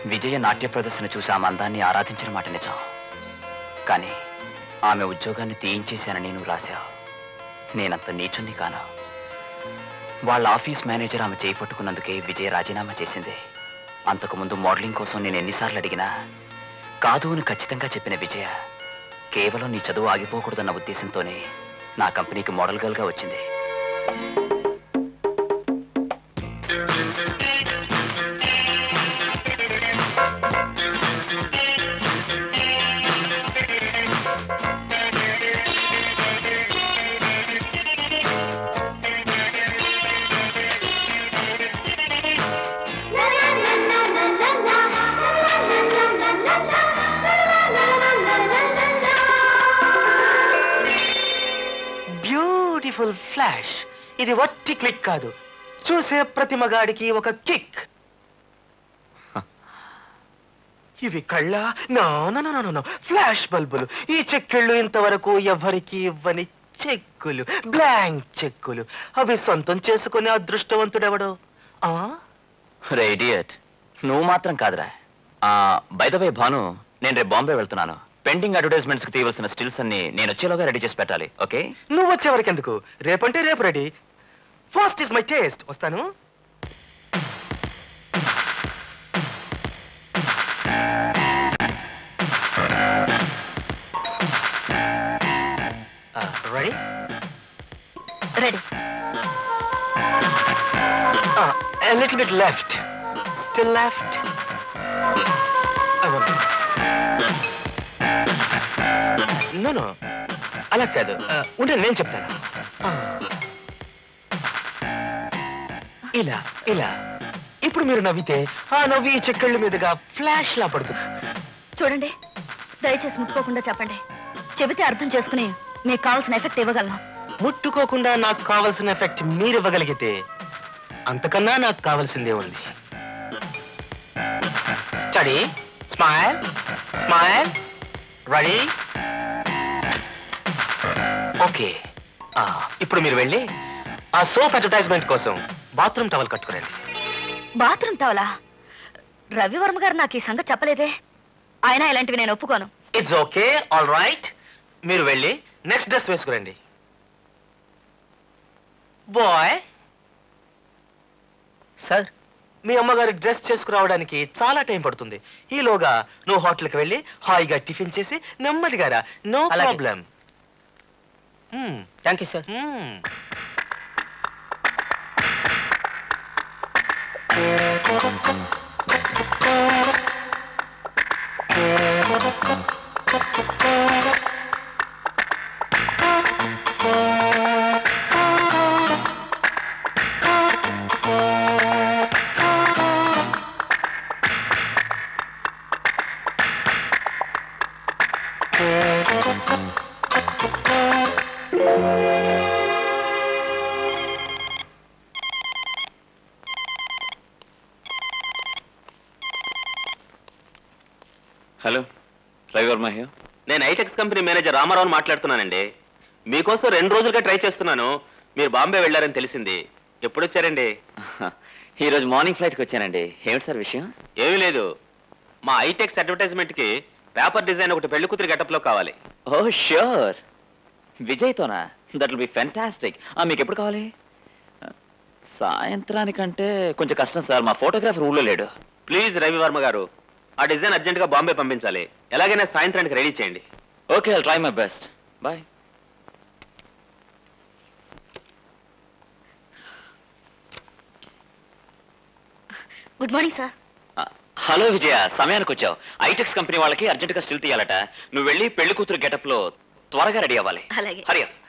విజయ నాట్య ప్రదర్శన చూసి ఆ మందాన్ని ఆరాధించిన మాట నిజం కానీ ఆమె ఉద్యోగాన్ని తీయించేశానని నువ్వు రాశావు నేనంత నీచుని కాను వాళ్ళ ఆఫీస్ మేనేజర్ ఆమె చేయి పట్టుకున్నందుకే విజయ రాజీనామా చేసింది అంతకుముందు మోడలింగ్ కోసం నేను ఎన్నిసార్లు అడిగినా కాదు అని ఖచ్చితంగా చెప్పిన విజయ కేవలం నీ చదువు ఆగిపోకూడదన్న ఉద్దేశంతోనే నా కంపెనీకి మోడల్ గర్ల్గా వచ్చింది బ్యూటిఫుల్ ఫ్లాష్ ఇది వట్టి క్లిక్ కాదు చూసే ప్రతి మగాడికి ఒక కిక్ ఇవి కళ్ళ నా నా, నా, నా, నా, నా, ఫ్లాష్ బల్బులు ఈ చెక్కిళ్ళు ఇంతవరకు ఎవరికి ఇవ్వని చెక్కులు బ్లాంక్ చెక్కులు అవి సొంతం చేసుకునే అదృష్టవంతుడెవడు ఆ రే ఇడియట్ నువ్వు మాత్రం కాదురా బైదవే భాను నేను రేపు బాంబే వెళ్తున్నాను పెండింగ్ అడ్వర్టైజ్మెంట్స్ కి తీయవలసిన స్టిల్స్ అన్ని నేను వచ్చేలోగా రెడీ చేసి పెట్టాలి ఓకే నువ్వు వచ్చేవరకు ఎందుకు రేపంటే రేపు ready first is my taste వస్తాను ready ready a little bit left still left I want it. no no అలా కాదు Uh, ఉండండి నేను చెప్తాను Ah. ఇలా ఇలా ఇప్పుడు మీరు నవ్వితే ఆ నవ్వు ఈ చెక్కళ్ళ మీదుగా ఫ్లాష్ లా పడుతుంది చూడండి దయచేసి ముట్టుకోకుండా చెప్పండి చెబితే అర్థం చేసుకుని మీకు కావాల్సిన ఎఫెక్ట్ ఇవ్వగలను ముట్టుకోకుండా నాకు కావలసిన ఎఫెక్ట్ మీరు ఇవ్వగలిగితే అంతకన్నా నాకు కావాల్సిందే ఉంది study smile smile ready okay ఇప్పుడు మీరు వెళ్ళి ఆ సోప్ అడ్వర్టైజ్మెంట్ కోసం బాత్రూమ్ టవల్ కట్టుకురండి బాత్రూమ్ టవలా రవివర్మ గారు నాకు ఈ సంగతి చెప్పలేదే అయినా ఇలాంటివి నేను ఒప్పుకోను ఇట్స్ ఓకే ఆల్ రైట్ మీరు వెళ్ళి నెక్స్ట్ డ్రెస్ వేసుకురండి బాయ్ సార్ మీ అమ్మగారి డ్రెస్ చేసుకురావడానికి చాలా టైం పడుతుంది ఈలోగా నువ్వు హోటల్కి వెళ్ళి హాయిగా టిఫిన్ చేసి నెమ్మదిగా రా నో అలాగే. Problem thank you sir hello Ravivarma here నేను ఐటెక్స్ కంపెనీ మేనేజర్ రామారావుని మాట్లాడుతున్నానండి మీకోసం రెండు రోజులుగా ట్రై చేస్తున్నాను మీరు బాంబే వెళ్ళారని తెలిసింది ఎప్పుడు వచ్చారండి ఈ రోజు మార్నింగ్ ఫ్లైట్కి వచ్చానండి ఏమిటి సార్ విషయం ఏమీ లేదు మా ఐటెక్స్ అడ్వర్టైజ్మెంట్ కి పేపర్ డిజైన్ ఒకటి పెళ్లి కూతురు గెటప్ లో కావాలి ఓ ష్యూర్ విజయ్తోనా దట్ విల్ బి ఫెంటాస్టిక్ మీకు ఎప్పుడు కావాలి సాయంత్రానికంటే కొంచెం కష్టం సార్ మా ఫోటోగ్రాఫర్ ఊళ్ళో లేడు ప్లీజ్ రవివర్మ గారు ఆ డిజైన్ అర్జెంట్ గా బాంబే పంపించాలి ఎలాగైనా సాయంత్రానికి రెడీ చేయండి okay I try my best bye good morning sir hello Vijaya సమయానికి వచ్చావు ఐటెక్స్ కంపెనీ వాళ్ళకి అర్జెంటుగా స్టిల్ తీయాలట నువ్వు వెళ్ళి పెళ్లి కూతురు గెటప్ లో త్వరగా రెడీ అవ్వాలి అలాగే హరియా